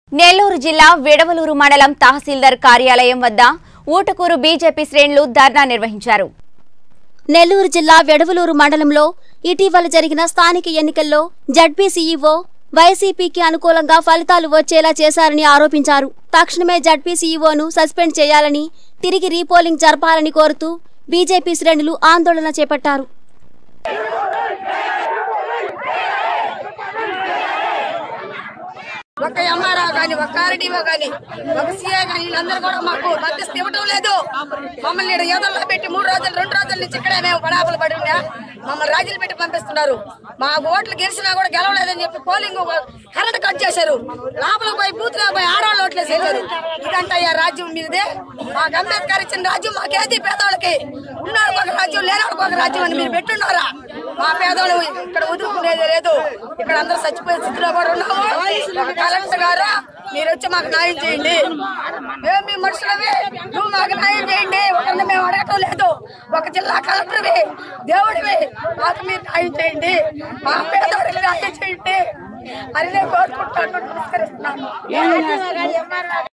నెల్లూరు జిల్లా విడవలూరు మండలం తహసీల్దార్ కార్యాలయం వద్ద ఊటకూరు బీజేపీ శ్రేణులు ధర్నా నిర్వహించారు నెల్లూరు జిల్లా వెడవలూరు మండలంలో ఇటీవల జరిగిన స్థానిక ఎన్నికల్లో జడ్పీ సీఈఓ వైసీపీకి అనుకూలంగా ఫలితాలు వచ్చేలా చేశారని ఆరోపించారు తక్షణమే జడ్పీ సీఈఓను సస్పెండ్ చేయాలని తిరిగి రీపోలింగ్ జరపాలని కోరుతూ బీజేపీ శ్రేణులు ఆందోళన చేపట్టారు ఒక ఎంఆర్ఓ కానీ ఒక ఆర్డీఓ కానీ ఒక సీఏ కానీ వీళ్ళందరూ కూడా మాకు మధ్యస్థ ఇవ్వటం లేదు మమ్మల్ని ఈడ ఏదోలా పెట్టి మూడు రోజులు రెండు రోజుల నుంచి ఇక్కడే మేము పడాపలు పడి ఉన్నా మమ్మల్ని రాజీలు పెట్టి పంపిస్తున్నారు మా ఓట్లు గెలిచినా కూడా గెలవలేదని చెప్పి పోలింగ్ కరెంట్ కట్ చేశారు లోపల పోయి బూత్ లో పోయి ఆడవాళ్ళు ఓట్లు వేసేసారు ఇదంతా ఈ రాజ్యం మీదే మాకు అంబేద్కర్ ఇచ్చిన రాజ్యం మాకేది పేదవాళ్ళకి ఉన్నవాళ్ళకి ఒక రాజ్యం లేనివాళ్ళకి ఒక రాజ్యం అని మీరు పెట్టున్నారా మా పేదవాళ్ళు ఇక్కడ వదులుకునేది లేదు ఇక్కడ అందరూ చచ్చిపోయే స్థితిలో కూడా ఉన్నాము ఒక కలెక్టర్ గారు మీరు వచ్చి మాకు న్యాయం చేయండి మేము మీ మనుషులమే నువ్వు మాకు న్యాయం చేయండి ఒకరిని మేము అడగటం లేదు ఒక జిల్లా కలెక్టర్వి దేవుడివి మాకు మీరు న్యాయం చేయండి మా పేదవాడికి న్యాయం చేయండి అని నేను కోరుకుంటాను నమస్కరిస్తున్నాను